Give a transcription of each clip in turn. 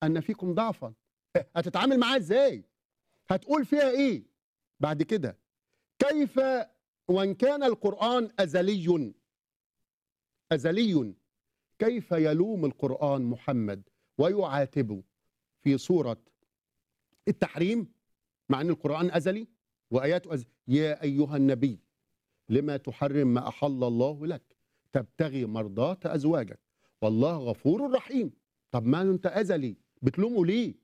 ان فيكم ضعفا هتتعامل معاه ازاي هتقول فيها ايه بعد كده كيف وان كان القران ازلي ازلي كيف يلوم القران محمد ويعاتبه في سوره التحريم مع ان القران ازلي واياته أزلي. يا ايها النبي لما تحرم ما احل الله لك تبتغي مرضات ازواجك والله غفور رحيم طب ما انت ازلي بتلومه ليه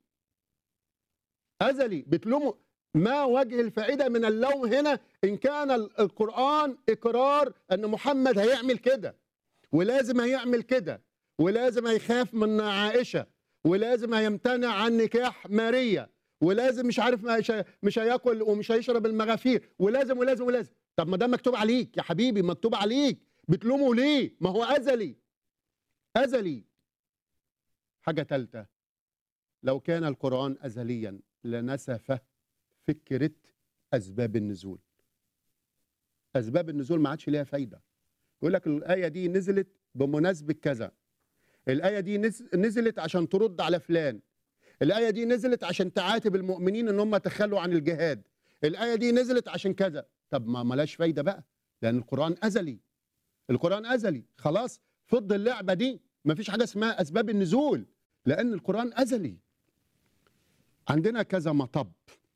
ازلي بتلومه ما وجه الفائده من اللوم هنا ان كان ال- القران اقرار ان محمد هيعمل كده ولازم هيعمل كده ولازم هيخاف من عائشه ولازم هيمتنع عن نكاح ماريا ولازم مش عارف مش هي- مش هياكل ومش هيشرب المغافير ولازم ولازم ولازم طب ما ده مكتوب عليك يا حبيبي مكتوب عليك بتلومه ليه ما هو ازلي ازلي حاجه ثالثه لو كان القران ازليا لنسف فكره اسباب النزول اسباب النزول ما عادش ليها فايده يقول لك الايه دي نزلت بمناسبه كذا الايه دي نز- نزلت عشان ترد على فلان الايه دي نزلت عشان تعاتب المؤمنين ان هم تخلوا عن الجهاد الايه دي نزلت عشان كذا طب ما ملاش فايده بقى لان القران ازلي القران ازلي خلاص فض اللعبه دي ما فيش حاجه اسمها اسباب النزول لان القران ازلي عندنا كذا مطب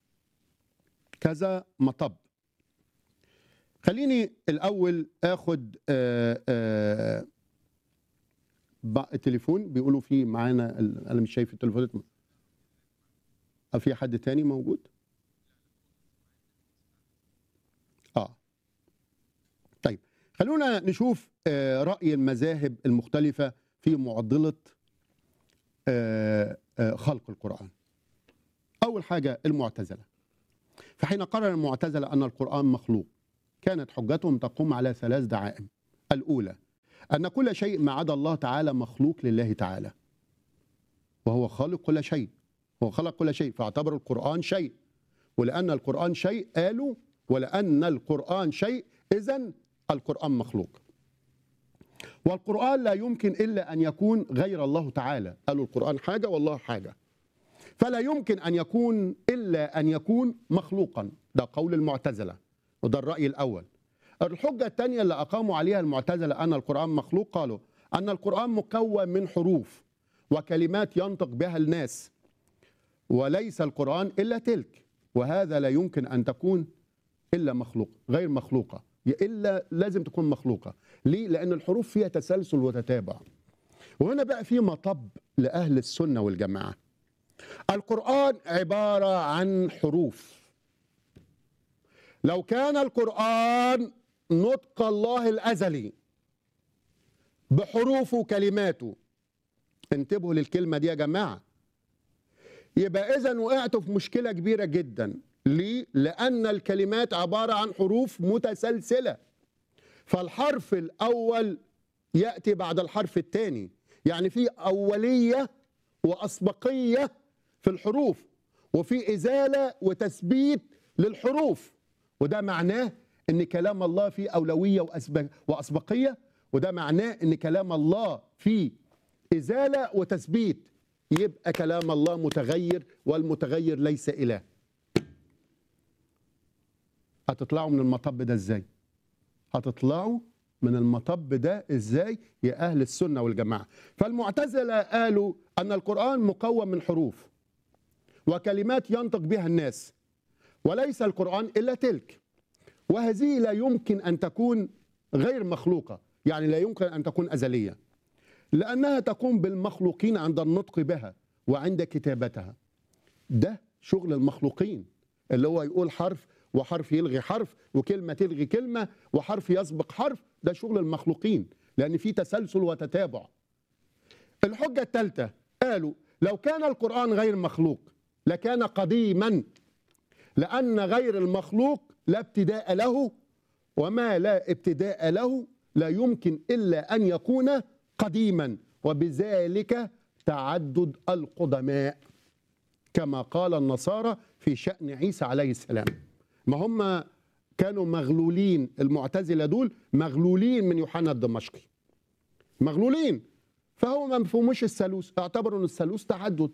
كذا مطب خليني الاول اخد آه آه بق- التليفون بيقولوا في معانا ال- انا مش شايف التليفونات أه في حد تاني موجود اه طيب خلونا نشوف آه راي المذاهب المختلفه في معضله آه آه خلق القران اول حاجه المعتزله فحين قرر المعتزله ان القران مخلوق كانت حجتهم تقوم على ثلاث دعائم الاولى ان كل شيء ما عدا الله تعالى مخلوق لله تعالى وهو خالق كل شيء هو خلق كل شيء فاعتبر القرآن شيء ولأن القرآن شيء قالوا ولأن القرآن شيء إذا القرآن مخلوق والقرآن لا يمكن إلا أن يكون غير الله تعالى قالوا القرآن حاجة والله حاجة فلا يمكن أن يكون إلا أن يكون مخلوقا ده قول المعتزلة وده الرأي الأول الحجة الثانية اللي أقاموا عليها المعتزلة أن القرآن مخلوق قالوا أن القرآن مكون من حروف وكلمات ينطق بها الناس وليس القرآن إلا تلك وهذا لا يمكن أن تكون إلا مخلوق غير مخلوقة إلا لازم تكون مخلوقة ليه؟ لأن الحروف فيها تسلسل وتتابع وهنا بقى في مطب لأهل السنة والجماعة القرآن عبارة عن حروف لو كان القرآن نطق الله الأزلي بحروفه وكلماته انتبهوا للكلمة دي يا جماعة يبقى إذا وقعتوا في مشكلة كبيرة جدا ليه؟ لأن الكلمات عبارة عن حروف متسلسلة فالحرف الأول يأتي بعد الحرف الثاني يعني في أولية وأسبقية في الحروف وفي إزالة وتثبيت للحروف وده معناه ان كلام الله فيه اولويه وأسبق واسبقيه وده معناه ان كلام الله فيه ازاله وتثبيت يبقى كلام الله متغير والمتغير ليس اله هتطلعوا من المطب ده ازاي هتطلعوا من المطب ده ازاي يا اهل السنه والجماعه فالمعتزله قالوا ان القران مكون من حروف وكلمات ينطق بها الناس وليس القران الا تلك وهذه لا يمكن ان تكون غير مخلوقه يعني لا يمكن ان تكون ازليه لانها تقوم بالمخلوقين عند النطق بها وعند كتابتها ده شغل المخلوقين اللي هو يقول حرف وحرف يلغي حرف وكلمه تلغي كلمه وحرف يسبق حرف ده شغل المخلوقين لان في تسلسل وتتابع الحجه الثالثه قالوا لو كان القران غير مخلوق لكان قديما لأن غير المخلوق لا ابتداء له وما لا ابتداء له لا يمكن إلا أن يكون قديما وبذلك تعدد القدماء كما قال النصارى في شأن عيسى عليه السلام ما هم كانوا مغلولين المعتزلة دول مغلولين من يوحنا الدمشقي مغلولين فهو ما مفهوموش الثالوث اعتبروا ان الثالوث تعدد